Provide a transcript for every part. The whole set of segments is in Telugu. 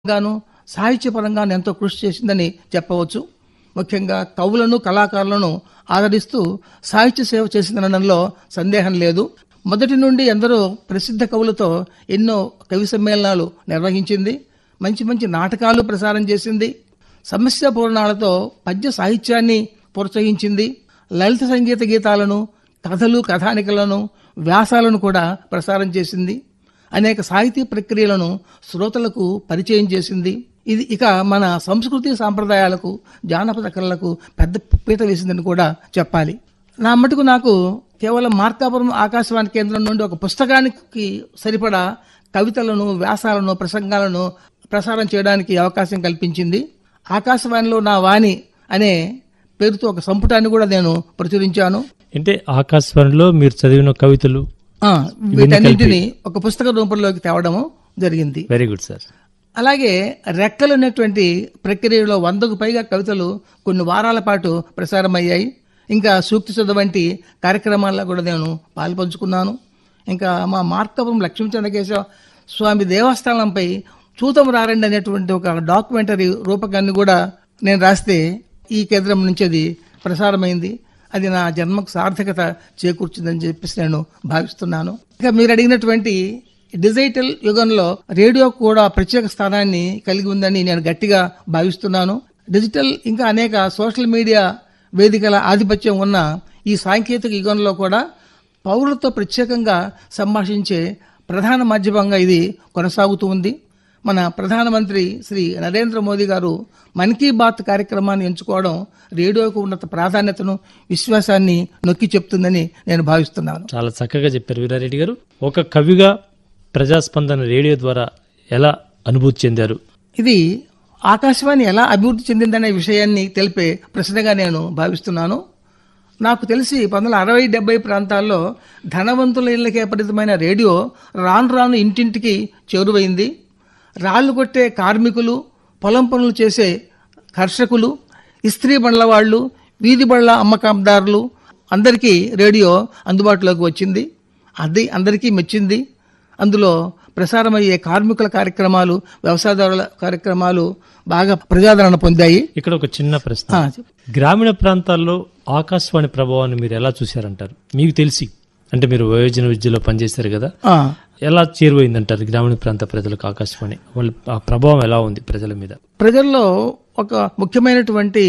గాను సాహిత్యపరంగాను ఎంతో కృషి చేసిందని చెప్పవచ్చు ముఖ్యంగా కవులను కళాకారులను ఆదరిస్తూ సాహిత్య సేవ చేసిందనడంలో సందేహం లేదు మొదటి నుండి ఎందరో ప్రసిద్ధ కవులతో ఎన్నో కవి సమ్మేళనాలు నిర్వహించింది మంచి మంచి నాటకాలు ప్రసారం చేసింది సమస్య పూర్ణాలతో పద్య సాహిత్యాన్ని ప్రోత్సహించింది లలిత సంగీత గీతాలను కథలు కథానికలను వ్యాసాలను కూడా ప్రసారం చేసింది అనేక సాహితీ ప్రక్రియలను శ్రోతలకు పరిచయం చేసింది ఇది ఇక మన సంస్కృతి సాంప్రదాయాలకు జానపద కళలకు పెద్ద పీట వేసిందని కూడా చెప్పాలి నా మటుకు నాకు కేవలం మార్కాపురం ఆకాశవాణి కేంద్రం నుండి ఒక పుస్తకానికి సరిపడా కవితలను వ్యాసాలను ప్రసంగాలను ప్రసారం చేయడానికి అవకాశం కల్పించింది ఆకాశవాణిలో నా వాణి అనే పేరుతో ఒక సంపుటాన్ని కూడా నేను ప్రచురించాను అంటే ఆకాశవాణిలో మీరు చదివిన కవితలు ఆ, వీటన్నింటినీ ఒక పుస్తక రూపంలోకి తేవడము జరిగింది వెరీ గుడ్ సార్ అలాగే రెక్కలు అనేటువంటి ప్రక్రియలో వందకు పైగా కవితలు కొన్ని వారాల పాటు ప్రసారమయ్యాయి ఇంకా సూక్తి చదువు వంటి కార్యక్రమాల్లో కూడా నేను పాల్పంచుకున్నాను ఇంకా మా మార్కపురం లక్ష్మీచంద్రకేశవ స్వామి దేవస్థానంపై చూతం రారండి అనేటువంటి ఒక డాక్యుమెంటరీ రూపకాన్ని కూడా నేను రాస్తే ఈ కేంద్రం నుంచి అది ప్రసారమైంది అది నా జన్మకు సార్థకత చేకూర్చిందని చెప్పేసి నేను భావిస్తున్నాను ఇక మీరు అడిగినటువంటి డిజిటల్ యుగంలో రేడియో కూడా ప్రత్యేక స్థానాన్ని కలిగి ఉందని నేను గట్టిగా భావిస్తున్నాను డిజిటల్ ఇంకా అనేక సోషల్ మీడియా వేదికల ఆధిపత్యం ఉన్న ఈ సాంకేతిక యుగంలో కూడా పౌరులతో ప్రత్యేకంగా సంభాషించే ప్రధాన మాధ్యమంగా ఇది కొనసాగుతూ ఉంది మన ప్రధానమంత్రి శ్రీ నరేంద్ర మోదీ గారు మన్ కీ బాత్ కార్యక్రమాన్ని ఎంచుకోవడం రేడియోకు ఉన్నత ప్రాధాన్యతను విశ్వాసాన్ని నొక్కి చెప్తుందని నేను భావిస్తున్నాను చాలా చక్కగా చెప్పారు వీరారెడ్డి గారు ఒక కవిగా ప్రజాస్పందన రేడియో ద్వారా ఎలా అనుభూతి చెందారు ఇది ఆకాశవాణి ఎలా అభివృద్ధి చెందిందనే విషయాన్ని తెలిపే ప్రశ్నగా నేను భావిస్తున్నాను నాకు తెలిసి పంతొమ్మిది వందల అరవై డెబ్బై ప్రాంతాల్లో ధనవంతుల ఇళ్లకే పరిమితమైన రేడియో రాను రాను ఇంటింటికి చేరువైంది రాళ్లు కొట్టే కార్మికులు పొలం పనులు చేసే కర్షకులు ఇస్త్రీ బండ్ల వాళ్ళు వీధి బళ్ళ అమ్మకందారులు అందరికీ రేడియో అందుబాటులోకి వచ్చింది అది అందరికీ మెచ్చింది అందులో ప్రసారమయ్యే కార్మికుల కార్యక్రమాలు వ్యవసాయదారుల కార్యక్రమాలు బాగా ప్రజాదరణ పొందాయి ఇక్కడ ఒక చిన్న ప్రశ్న ఆ, గ్రామీణ ప్రాంతాల్లో ఆకాశవాణి ప్రభావాన్ని మీరు ఎలా చూశారంటారు మీకు తెలిసి అంటే మీరు వయోజన విద్యలో పనిచేశారు కదా ఆ, ఎలా చేరువైందంటారు గ్రామీణ ప్రాంత ప్రజలకు ఆకాశవాణి వాళ్ళ ఆ ప్రభావం ఎలా ఉంది ప్రజల మీద ప్రజల్లో ఒక ముఖ్యమైనటువంటి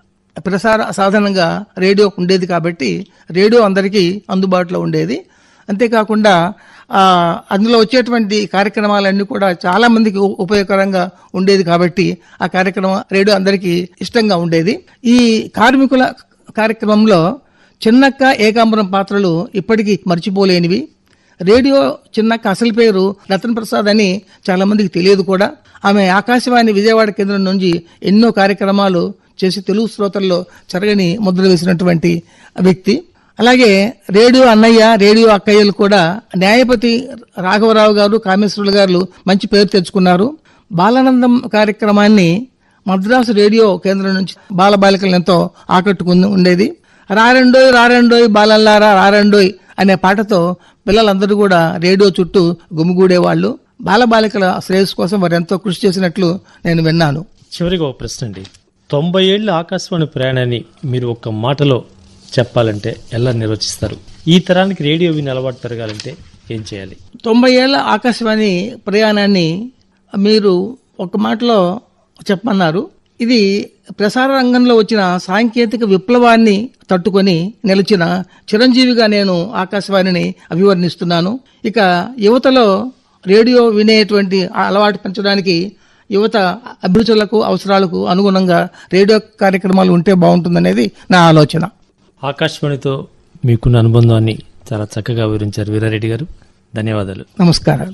ప్రసార సాధనంగా రేడియో ఉండేది కాబట్టి రేడియో అందరికీ అందుబాటులో ఉండేది అంతేకాకుండా ఆ, అందులో వచ్చేటువంటి కార్యక్రమాలన్నీ కూడా చాలా మందికి ఉ- ఉపయోగకరంగా ఉండేది కాబట్టి ఆ కార్యక్రమం రేడియో అందరికీ ఇష్టంగా ఉండేది ఈ కార్మికుల కార్యక్రమంలో చిన్నక్క ఏకాంబరం పాత్రలు ఇప్పటికీ మర్చిపోలేనివి రేడియో చిన్నక్క అసలు పేరు రతన్ ప్రసాద్ అని చాలా మందికి తెలియదు కూడా ఆమె ఆకాశవాణి విజయవాడ కేంద్రం నుంచి ఎన్నో కార్యక్రమాలు చేసి తెలుగు శ్రోతల్లో చెరగని ముద్ర వేసినటువంటి వ్యక్తి అలాగే రేడియో అన్నయ్య రేడియో అక్కయ్యలు కూడా న్యాయపతి రాఘవరావు గారు కామేశ్వరులు గారు మంచి పేరు తెచ్చుకున్నారు బాలానందం కార్యక్రమాన్ని మద్రాసు రేడియో కేంద్రం నుంచి బాలబాలికలను ఎంతో ఆకట్టుకుని ఉండేది రారెండోయ్ రారెండోయ్ బాలల్లారా రారెండోయ్ అనే పాటతో పిల్లలందరూ కూడా రేడియో చుట్టూ గుమిగూడేవాళ్ళు బాలబాలికల శ్రేయస్సు కోసం వారు ఎంతో కృషి చేసినట్లు నేను విన్నాను చివరిగా ఒక ప్రశ్న అండి తొంభై ఏళ్ళ ఆకాశవాణి ప్రయాణాన్ని మీరు ఒక్క మాటలో చెప్పాలంటే ఎలా నిర్వచిస్తారు ఈ తరానికి రేడియో విని అలవాటు పెరగాలంటే ఏం చేయాలి తొంభై ఏళ్ల ఆకాశవాణి ప్రయాణాన్ని మీరు ఒక మాటలో చెప్పమన్నారు ఇది ప్రసార రంగంలో వచ్చిన సాంకేతిక విప్లవాన్ని తట్టుకొని నిలిచిన చిరంజీవిగా నేను ఆకాశవాణిని అభివర్ణిస్తున్నాను ఇక యువతలో రేడియో వినేటువంటి ఆ అలవాటు పెంచడానికి యువత అభిరుచులకు అవసరాలకు అనుగుణంగా రేడియో కార్యక్రమాలు ఉంటే బాగుంటుందనేది నా ఆలోచన ఆకాశవాణితో మీకున్న అనుబంధాన్ని చాలా చక్కగా వివరించారు వీరారెడ్డి గారు ధన్యవాదాలు నమస్కారాలు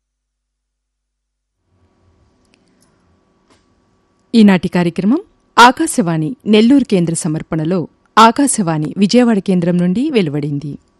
ఈనాటి కార్యక్రమం ఆకాశవాణి నెల్లూరు కేంద్ర సమర్పణలో ఆకాశవాణి విజయవాడ కేంద్రం నుండి వెలువడింది